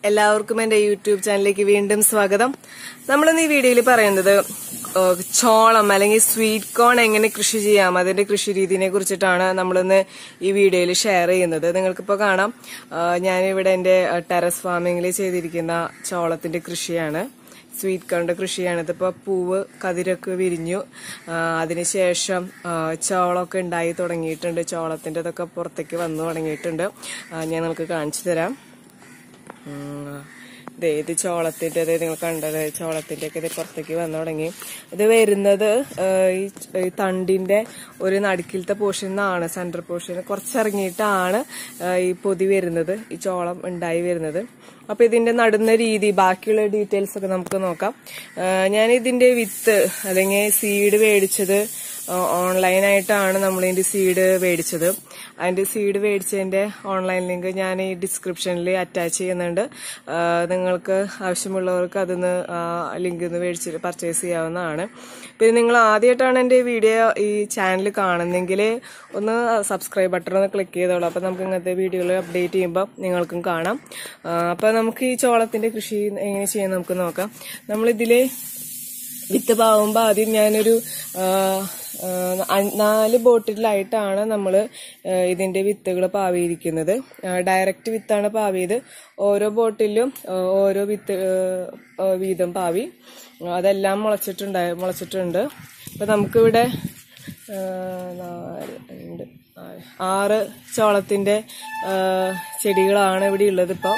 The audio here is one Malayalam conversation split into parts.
എല്ലാവർക്കും എന്റെ യൂട്യൂബ് ചാനലിലേക്ക് വീണ്ടും സ്വാഗതം നമ്മളിന്ന് ഈ വീഡിയോയിൽ പറയുന്നത് ഏഹ്, ചോളം അല്ലെങ്കിൽ സ്വീറ്റ് കോൺ എങ്ങനെ കൃഷി ചെയ്യാം അതിന്റെ കൃഷി രീതിനെ കുറിച്ചിട്ടാണ് നമ്മളിന്ന് ഈ വീഡിയോയിൽ ഷെയർ ചെയ്യുന്നത് നിങ്ങൾക്കിപ്പോൾ കാണാം ഏഹ്, ഞാനിവിടെ എന്റെ ടെറസ് ഫാമിങ്ങിൽ ചെയ്തിരിക്കുന്ന ചോളത്തിന്റെ കൃഷിയാണ് സ്വീറ്റ് കോണിന്റെ കൃഷിയാണ് ഇതിപ്പോ പൂവ് കതിരൊക്കെ വിരിഞ്ഞു ആ, അതിനുശേഷം ആ, ചോളമൊക്കെ ഉണ്ടായി തുടങ്ങിയിട്ടുണ്ട് ചോളത്തിന്റെ ഇതൊക്കെ പുറത്തേക്ക് വന്നു തുടങ്ങിയിട്ടുണ്ട് ആ, ഞാൻ നമുക്ക് കാണിച്ചു തരാം ഉം. ദേ ഇത് ചോളത്തിന്റെ ദേ നിങ്ങൾ കണ്ടത് ചോളത്തിന്റെ ഒക്കെ ഇത് പുറത്തേക്ക് വന്നു തുടങ്ങി ഇത് വരുന്നത് ആ, ഈ ഈ തണ്ടിന്റെ ഒരു നടുക്കിലത്തെ പോർഷൻ നിന്നാണ് സെന്റർ പോർഷൻ കുറച്ചിറങ്ങിയിട്ടാണ് ആ, ഈ പൊതി വരുന്നത് ഈ ചോളം ഉണ്ടായി വരുന്നത് അപ്പൊ ഇതിന്റെ നടുന്ന രീതി ബാക്കിയുള്ള ഡീറ്റെയിൽസ് ഒക്കെ നമുക്ക് നോക്കാം ആ, ഞാൻ ഇതിന്റെ വിത്ത് അല്ലെങ്കിൽ സീഡ് മേടിച്ചത് ഓൺലൈനായിട്ടാണ് നമ്മൾ ഇതിന്റെ സീഡ് മേടിച്ചത് അതിന്റെ സീഡ് മേടിച്ചതിന്റെ ഓൺലൈൻ ലിങ്ക് ഞാൻ ഈ ഡിസ്ക്രിപ്ഷനിൽ അറ്റാച്ച് ചെയ്യുന്നുണ്ട് ആ, നിങ്ങൾക്ക് ആവശ്യമുള്ളവർക്ക് അതിന്ന് ലിങ്ക് നിന്ന് മേടിച്ച് പർച്ചേസ് ചെയ്യാവുന്നതാണ് പിന്നെ നിങ്ങൾ ആദ്യമായിട്ടാണ് എൻ്റെ വീഡിയോ ഈ ചാനൽ കാണുന്നെങ്കിൽ ഒന്ന് സബ്സ്ക്രൈബ് ബട്ടൺ ഒന്ന് ക്ലിക്ക് ചെയ്തോളൂ അപ്പം നമുക്ക് ഇങ്ങനത്തെ വീഡിയോകൾ അപ്ഡേറ്റ് ചെയ്യുമ്പോൾ നിങ്ങൾക്കും കാണാം അപ്പം നമുക്ക് ഈ ചോളത്തിന്റെ കൃഷി എങ്ങനെ ചെയ്യാൻ നമുക്ക് നോക്കാം നമ്മളിതിൽ വിത്ത് പാവുമ്പോൾ ആദ്യം ഞാനൊരു ആ, ആ, അ- നാല് ബോട്ടിലായിട്ടാണ് നമ്മൾ ഇതിന്റെ വിത്തുകൾ പാവിയിരിക്കുന്നത് ഡയറക്റ്റ് വിത്താണ് പാവിയത് ഓരോ ബോട്ടിലും ആ, ഓരോ വിത്ത് ആ, വീതം പാവി അതെല്ലാം മുളച്ചിട്ടുണ്ട് മുളച്ചിട്ടുണ്ട് അപ്പൊ നമുക്കിവിടെ ആ, നാല് രണ്ട് നാല് ആറ് ചോളത്തിന്റെ ആ, ചെടികളാണ് ഇവിടെ ഉള്ളത് ഇപ്പോൾ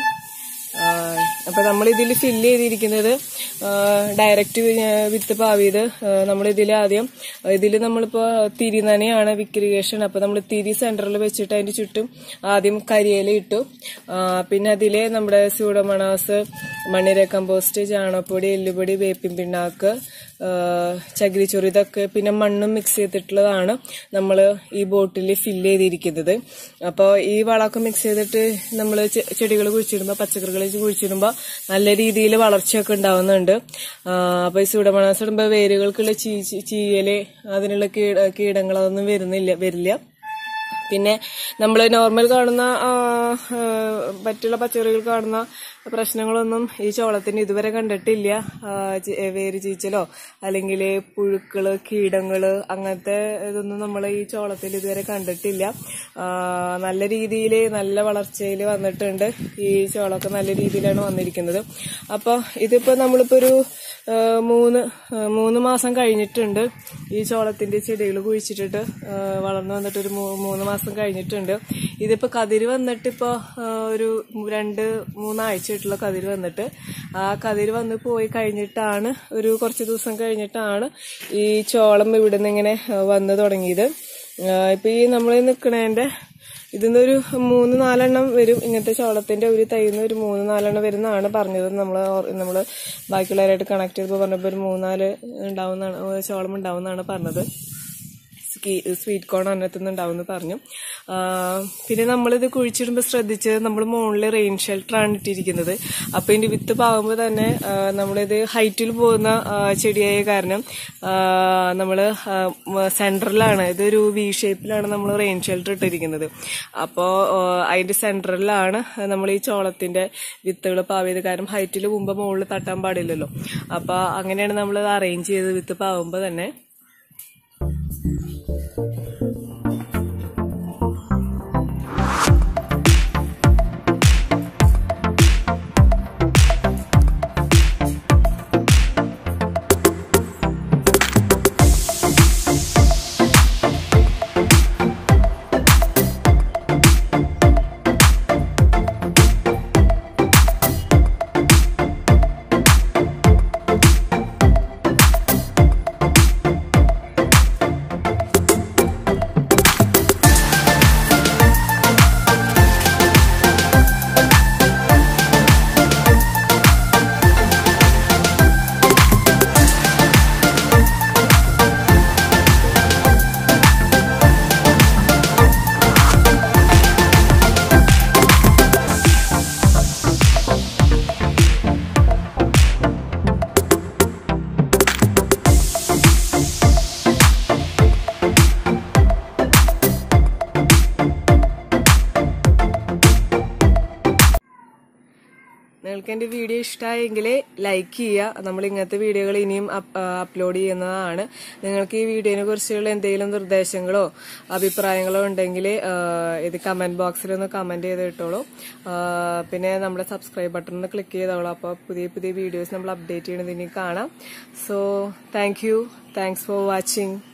അപ്പൊ നമ്മൾ ഇതിൽ ഫില്ല് ചെയ്തിരിക്കുന്നത് ഡയറക്റ്റ് വിത്ത് പാവിയത് നമ്മൾ ഇതിൽ ആദ്യം ഇതിൽ നമ്മളിപ്പോ തിരി നനയാണ് വിക്രിഗേഷൻ അപ്പൊ നമ്മൾ തിരി സെന്ററിൽ വെച്ചിട്ട് അതിന്റെ ചുറ്റും ആദ്യം കരിയില ഇട്ടു ആ, പിന്നെ അതില് നമ്മുടെ സ്യൂഡോമണാസ് മണ്ണിര കമ്പോസ്റ്റ് ചാണകപ്പൊടി എല്ലുപൊടി വേപ്പിൻ പിണ്ണാക്ക് ആ, ചകിരിച്ചോറ് ഇതൊക്കെ പിന്നെ മണ്ണും മിക്സ് ചെയ്തിട്ടുള്ളതാണ് നമ്മൾ ഈ ബോട്ടിൽ ഫില്ല് ചെയ്തിരിക്കുന്നത് അപ്പോൾ ഈ വളമൊക്കെ മിക്സ് ചെയ്തിട്ട് നമ്മൾ ചെടികൾ കുഴിച്ചിടുമ്പോൾ പച്ചക്കറികൾ കുഴിച്ചിടുമ്പോൾ നല്ല രീതിയിൽ വളർച്ചയൊക്കെ ഉണ്ടാവുന്നുണ്ട് അപ്പോൾ ഈ സൂഡമണാസ് ഇടുമ്പോൾ വേരുകൾക്കുള്ള ചീ ചീ- ചീയല് അതിനുള്ള കീട കീടങ്ങൾ അതൊന്നും വരുന്നില്ല വരില്ല പിന്നെ നമ്മൾ നോർമൽ കാണുന്ന ആ, ആ, മറ്റുള്ള പച്ചക്കറികൾ കാണുന്ന പ്രശ്നങ്ങളൊന്നും ഈ ചോളത്തിന് ഇതുവരെ കണ്ടിട്ടില്ല ആ, ചി- വേര് ചീച്ചലോ അല്ലെങ്കിൽ പുഴുക്കള് കീടങ്ങള് അങ്ങനത്തെ ഇതൊന്നും നമ്മൾ ഈ ചോളത്തിൽ ഇതുവരെ കണ്ടിട്ടില്ല ആ, നല്ല രീതിയിൽ നല്ല വളർച്ചയിൽ വന്നിട്ടുണ്ട് ഈ ചോളമൊക്കെ നല്ല രീതിയിലാണ് വന്നിരിക്കുന്നത് അപ്പോൾ ഇതിപ്പോ നമ്മളിപ്പോ ഒരു ആ, മൂന്ന് ആ, മൂന്ന് മാസം കഴിഞ്ഞിട്ടുണ്ട് ഈ ചോളത്തിന്റെ ചെടികൾ കുഴിച്ചിട്ടിട്ട് ആ, വളർന്നു വന്നിട്ട് ഒരു മൂ- മൂന്ന് മാസം കഴിഞ്ഞിട്ടുണ്ട് ഇതിപ്പോ കതിര് വന്നിട്ട് ഇപ്പോ ആ, ഒരു രണ്ട് മൂന്നാഴ്ചയായിട്ടുള്ള കതിര് വന്നിട്ട് ആ കതിര് വന്ന് പോയി കഴിഞ്ഞിട്ടാണ് ഒരു കുറച്ച് ദിവസം കഴിഞ്ഞിട്ടാണ് ഈ ചോളം ഇവിടെ നിന്ന് ഇങ്ങനെ ആ, വന്ന് തുടങ്ങിയത് ആ, ഇപ്പൊ ഈ നമ്മൾ നിൽക്കണേന്റെ ഇതിന്ന് ഒരു മൂന്ന് നാലെണ്ണം വരും ഇങ്ങനത്തെ ചോളത്തിന്റെ ഒരു തൈന്ന് ഒരു മൂന്ന് നാലെണ്ണം വരുന്നതാണ് പറഞ്ഞത് നമ്മൾ നമ്മൾ ബാക്കിയുള്ളവരായിട്ട് കണക്ട് ചെയ്തപ്പോൾ പറഞ്ഞപ്പോൾ ഒരു മൂന്നാല് ഉണ്ടാവുന്നതാണ് ചോളം ഉണ്ടാവുന്നതാണ് പറഞ്ഞത് സ്വീറ്റ് കോൺ അതിനകത്തുനിന്ന് ഉണ്ടാവുമെന്ന് പറഞ്ഞു ആ, പിന്നെ നമ്മളിത് കുഴിച്ചിടുമ്പോൾ ശ്രദ്ധിച്ച് നമ്മൾ മുകളിൽ റെയിൻ ഷെൽട്ടറാണ് ഇട്ടിരിക്കുന്നത് അപ്പൊ ഇതിന്റെ വിത്ത് പാകുമ്പോൾ തന്നെ ആ, നമ്മളിത് ഹൈറ്റിൽ പോകുന്ന ആ, ചെടിയായ കാരണം ആ, നമ്മള് സെന്ററിലാണ് ഇതൊരു വി ഷേപ്പിലാണ് നമ്മൾ റെയിൻ ഷെൽട്ടർ ഇട്ടിരിക്കുന്നത് അപ്പോൾ അതിന്റെ സെന്ററിലാണ് നമ്മൾ ഈ ചോളത്തിന്റെ വിത്തുകൾ പാവിയത് കാരണം ഹൈറ്റിൽ പോകുമ്പോൾ മുകളിൽ തട്ടാൻ പാടില്ലല്ലോ അപ്പൊ അങ്ങനെയാണ് നമ്മൾ അറേഞ്ച് ചെയ്ത് വിത്ത് പാവുമ്പോൾ തന്നെ നിങ്ങൾക്ക് എന്റെ വീഡിയോ ഇഷ്ടമായെങ്കിൽ ലൈക്ക് ചെയ്യുക നമ്മൾ ഇങ്ങനത്തെ വീഡിയോകൾ ഇനിയും അപ്ലോഡ് ചെയ്യുന്നതാണ് നിങ്ങൾക്ക് ഈ വീഡിയോനെ കുറിച്ചുള്ള എന്തെങ്കിലും നിർദ്ദേശങ്ങളോ അഭിപ്രായങ്ങളോ ഉണ്ടെങ്കിൽ ഇത് കമന്റ് ബോക്സിൽ ഒന്ന് കമന്റ് ചെയ്ത് ഇട്ടോളൂ ആ, പിന്നെ നമ്മുടെ സബ്സ്ക്രൈബ് ബട്ടൺ ഒന്ന് ക്ലിക്ക് ചെയ്തോളൂ അപ്പോൾ പുതിയ പുതിയ വീഡിയോസ് നമ്മൾ അപ്ഡേറ്റ് ചെയ്യണത് ഇനി കാണാം so thank you thanks for watching